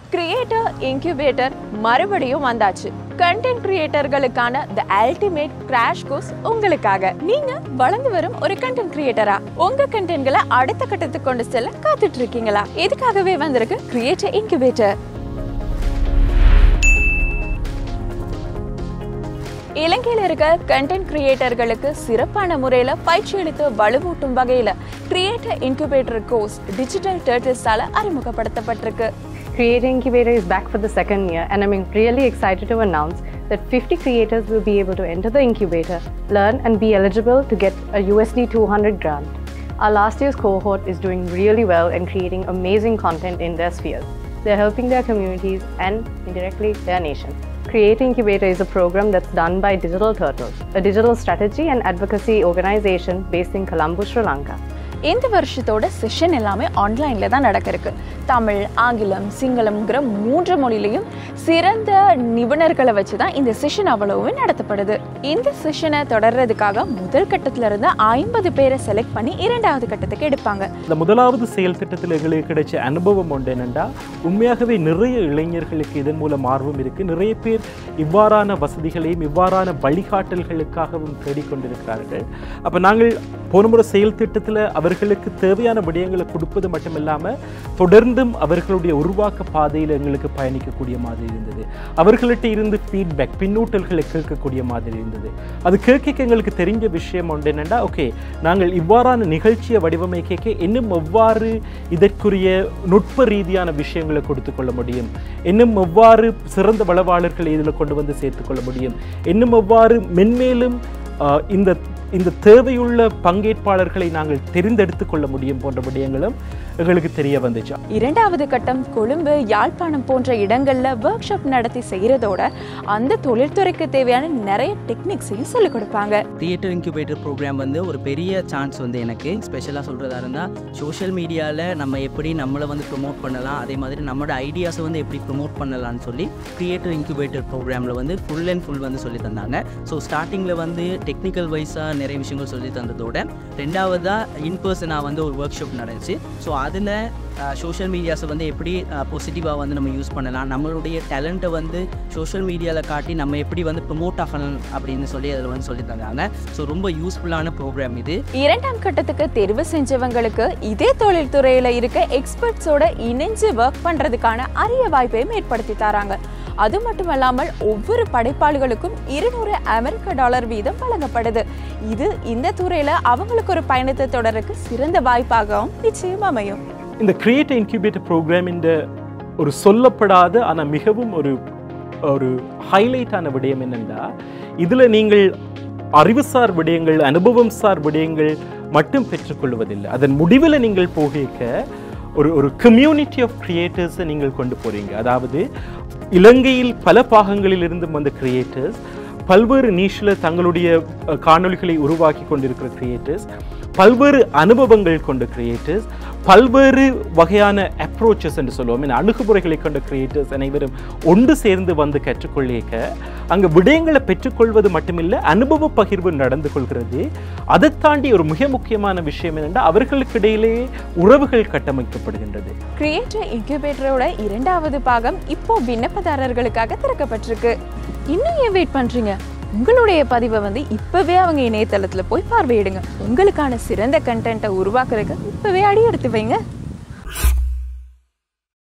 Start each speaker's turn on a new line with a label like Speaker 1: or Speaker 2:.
Speaker 1: Creator incubator மறுபடியும் வந்தாச்சு content கிரியேட்டர்களுக்கான த அல்டிமேட் கிராஷ் கோர்ஸ் உங்களுக்காக நீங்க வளர்ந்து வரும் ஒரு கண்டென்ட் கிரியேட்டரா உங்க கண்டென்ட்களை அடுத்த கட்டத்துக்கு கொண்டு செல்ல காத்துட்டு இருக்கீங்களா இதுக்காகவே வந்திருக்கு கிரியேட்டர் இன்குபேட்டர் இலங்கையில் இருக்க கண்டென்ட் கிரியேட்டர்களுக்கு சிறப்பான முறையில் பயிற்சி அளித்து வலுவூட்டும் வகையில் கிரியேட்டர் இன்குபேட்டர் கோர்ஸ் டிஜிட்டல் டேர்டிஸால அறிமுகப்படுத்தப்பட்டிருக்கு
Speaker 2: Creator Incubator is back for the second year, and I'm really excited to announce that 50 creators will be able to enter the incubator, learn, and be eligible to get a USD 200 grant. Our last year's cohort is doing really well and creating amazing content in their spheres. They're helping their communities and indirectly their nation. Create Incubator is a program that's done by Digital Turtles, a digital strategy and advocacy organization based in Colombo, Sri Lanka.
Speaker 1: இந்த வருஷத்தோட session எல்லாமே ஆன்லைன்ல தான் நடக்க இருக்கு தமிழ் ஆங்கிலம் சிங்களம்ங்கிற மூன்று மொழியிலையும் சிறந்த நிபுணர்களை வச்சு தான் இந்த செஷன் அவ்வளவுமே நடத்தப்படுது இந்த செஷனை தொடர்றதுக்காக முதல் கட்டத்துல இருந்து ஐம்பது பேரை செலக்ட் பண்ணி இரண்டாவது கட்டத்துக்கு எடுப்பாங்க
Speaker 3: இந்த முதலாவது செயல் திட்டத்தில் எங்களுக்கு கிடைச்ச அனுபவம் ஒன்று என்னென்னா உண்மையாகவே நிறைய இளைஞர்களுக்கு இதன் மூலம் ஆர்வம் இருக்குது நிறைய பேர் இவ்வாறான வசதிகளையும் இவ்வாறான வழிகாட்டல்களுக்காகவும் தேடிக்கொண்டிருக்கிறார்கள் அப்போ நாங்கள் போன முறை செயல் திட்டத்தில் அவர்களுக்கு தேவையான விடயங்களை கொடுப்பது மட்டும் இல்லாமல் தொடர்ந்தும் அவர்களுடைய உருவாக்க பாதையில் எங்களுக்கு பயணிக்கக்கூடிய மாதிரி இருந்தது அவர்கள்ட்ட இருந்து ஃபீட்பேக் பின்னூட்டல்களை கேட்கக்கூடிய மாதிரி இருந்தது அது கேட்க எங்களுக்கு தெரிஞ்ச விஷயம் ஒன்று என்னென்னா ஓகே நாங்கள் இவ்வாறான நிகழ்ச்சியை வடிவமைக்க இன்னும் எவ்வாறு இதற்குரிய நுட்ப ரீதியான விஷயங்களை கொடுத்து கொள்ள முடியும் இன்னும் எவ்வாறு சிறந்த வளவாளர்களை இதில் கொண்டு வந்து சேர்த்துக்கொள்ள முடியும் இன்னும் எவ்வாறு மென்மேலும் ஆஹ், இந்த இந்த தேவையுள்ள பங்கேற்பாளர்களை நாங்கள் தெரிந்தெடுத்து கொள்ள முடியும் போன்ற விடயங்களும் எங்களுக்கு தெரிய வந்துச்சு
Speaker 1: இரண்டாவது கட்டம் கொழும்பு யாழ்ப்பாணம் போன்ற இடங்கள்ல ஒர்க் ஷாப் நடத்தி செய்யறதோட அந்த தொழில்துறைக்கு தேவையான நிறைய டெக்னிக்ஸையும் சொல்லிக் கொடுப்பாங்க
Speaker 4: கிரியேட்டிவ் இன்குபேட்டர் ப்ரோக்ராம் வந்து ஒரு பெரிய சான்ஸ் வந்து எனக்கு ஸ்பெஷலாக சொல்கிறதா இருந்தால் சோஷியல் மீடியாவில் நம்ம எப்படி நம்மளை வந்து ப்ரொமோட் பண்ணலாம் அதே மாதிரி நம்மளோட ஐடியாஸை வந்து எப்படி ப்ரொமோட் பண்ணலாம்னு சொல்லி கிரியேட்டிவ் இன்குபேட்டர் ப்ரோக்ராமில் வந்து ஃபுல் அண்ட் ஃபுல் வந்து சொல்லி தந்தாங்க ஸோ ஸ்டார்டிங்கில் வந்து டெக்னிக்கல் வைஸாக நிறைய விஷயங்கள் சொல்லி தந்ததோட ரெண்டாவதாக இன் பர்சனாக வந்து ஒரு ஒர்க் ஷாப் நடந்துச்சு ஸோ அதில் சோஷியல் மீடியாஸை வந்து எப்படி பாசிட்டிவாக வந்து நம்ம யூஸ் பண்ணலாம் நம்மளுடைய டேலண்ட்டை வந்து சோஷியல் மீடியாவில் காட்டி நம்ம எப்படி வந்து ப்ரொமோட் ஆகலாம் அப்படின்னு சொல்லி அதில் வந்து சொல்லி தந்தாங்க ஸோ ரொம்ப யூஸ்ஃபுல்லான ப்ரோக்ராம் இது
Speaker 1: இரண்டாம் கட்டத்துக்கு தேர்வு செஞ்சவங்களுக்கு இதே தொழில்துறையில இருக்க எக்ஸ்பர்ட்ஸோட இணைஞ்சு ஒர்க் பண்றதுக்கான அரிய வாய்ப்பையும் ஏற்படுத்தி தராங்க அது மட்டும் இல்லாமல் ஒவ்வொரு படைப்பாளிகளுக்கும் இருநூறு அமெரிக்க டாலர் வீதம் வழங்கப்படுது இது இந்த துறையில அவங்களுக்கு ஒரு பயணத்தை தொடருக்கு சிறந்த வாய்ப்பாகவும் நிச்சயம் அமையும்
Speaker 3: இந்த கிரியேட் இன்குபேட்டர் ப்ரோக்ராம் இந்த ஒரு சொல்லப்படாத ஆனால் மிகவும் ஒரு ஒரு ஹைலைட்டான விடயம் என்னென்னா இதில் நீங்கள் அறிவுசார் விடயங்கள் அனுபவம் சார் விடயங்கள் மட்டும் பெற்றுக்கொள்வதில்லை அதன் முடிவில் நீங்கள் போகிக்க ஒரு ஒரு கம்யூனிட்டி ஆஃப் கிரியேட்டர்ஸை நீங்கள் கொண்டு போகிறீங்க அதாவது இலங்கையில் பல பாகங்களில் இருந்து வந்த கிரியேட்டர்ஸ் பல்வேறு நீஷில் தங்களுடைய அஹ், காணொளிகளை உருவாக்கி கொண்டிருக்கிற கிரியேட்டர்ஸ் பல்வேறு அனுபவங்கள் கொண்ட கிரியேட்டர்ஸ் பல்வேறு வகையான அப்ரோச்சஸ் என்று சொல்லுவோம் இந்த அணுகுமுறைகளை கொண்ட கிரியேட்டர்ஸ் அனைவரும் ஒன்று சேர்ந்து வந்து கற்றுக்கொள்ளிக்க அங்கே விடயங்களை பெற்றுக்கொள்வது மட்டுமில்லை அனுபவ பகிர்வு நடந்து கொள்கிறது அதை தாண்டி ஒரு மிக முக்கியமான விஷயம் என்னென்னா அவர்களுக்கு இடையிலேயே உறவுகள் கட்டமைக்கப்படுகின்றது
Speaker 1: கிரியேட்டர் இன்குபேட்டரோட இரண்டாவது பாகம் இப்போ விண்ணப்பதாரர்களுக்காக திறக்கப்பட்டிருக்கு இன்னும் ஏன் வெயிட் பண்றீங்க உங்களுடைய பதிவை வந்து இப்பவே அவங்க இணையதளத்துல போய் பார்வையிடுங்க உங்களுக்கான சிறந்த கண்டென்ட்டை உருவாக்குறதுக்கு இப்பவே அடி எடுத்து வைங்க